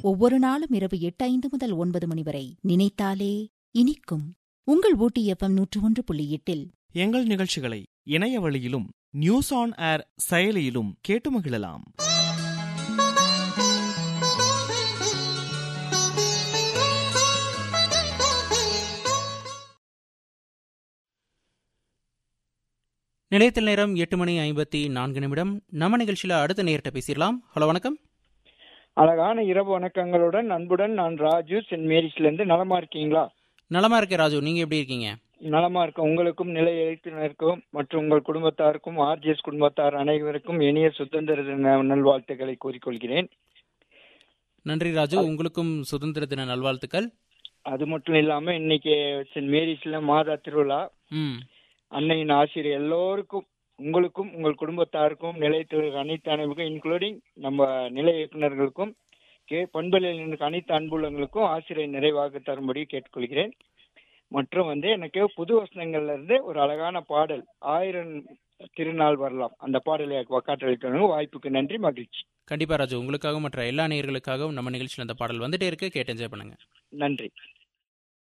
ஒவ்வொரு நாளும் இரவு எட்டு ஐந்து முதல் ஒன்பது மணி வரை நினைத்தாலே இனிக்கும் உங்கள் ஊட்டி எஃப்எம் நூற்று ஒன்று புள்ளி எட்டில் எங்கள் நிகழ்ச்சிகளை இணைய வழியிலும் நியூஸ் ஆன் ஏர் செயலியிலும் கேட்டு மகிழலாம் நிலையத்தில் நேரம் எட்டு மணி ஐம்பத்தி நான்கு நிமிடம் நம்ம நிகழ்ச்சியில் அடுத்த நேர்கிட்ட பேசிடலாம் ஹலோ வணக்கம் அழகான இரவு வணக்கங்களுடன் அன்புடன் நான் ராஜு சென்ட் மேரிஸ்ல இருந்து நலமா இருக்கீங்களா நலமா இருக்கேன் ராஜு நீங்க எப்படி இருக்கீங்க நலமா இருக்க உங்களுக்கும் நிலை எழுத்தினருக்கும் மற்றும் உங்கள் குடும்பத்தாருக்கும் ஆர்ஜிஎஸ் குடும்பத்தார் அனைவருக்கும் இனிய சுதந்திர தின நல்வாழ்த்துக்களை கூறிக்கொள்கிறேன் நன்றி ராஜு உங்களுக்கும் சுதந்திர தின நல்வாழ்த்துக்கள் அது மட்டும் இல்லாம இன்னைக்கு சென்ட் மேரிஸ்ல மாதா திருவிழா ம் அன்னையின் ஆசிரியர் எல்லோருக்கும் உங்களுக்கும் உங்கள் குடும்பத்தாருக்கும் நிலையத்தில் அனைத்து அனைவருக்கும் இன்க்ளூடிங் நம்ம நிலைய இயக்குநர்களுக்கும் கே பண்பலில் இருக்க அனைத்து அன்புள்ளங்களுக்கும் ஆசிரியர் நிறைவாக தரும்படி கேட்டுக்கொள்கிறேன் மற்றும் வந்து எனக்கு புது வசனங்கள்ல இருந்து ஒரு அழகான பாடல் ஆயிரம் திருநாள் வரலாம் அந்த பாடலை காற்றளிக்கணும் வாய்ப்புக்கு நன்றி மகிழ்ச்சி கண்டிப்பா ராஜு உங்களுக்காகவும் மற்ற எல்லா நேயர்களுக்காகவும் நம்ம நிகழ்ச்சியில் அந்த பாடல் வந்துட்டே இருக்கு கேட்டு என்ஜாய் பண்ணுங்க நன்றி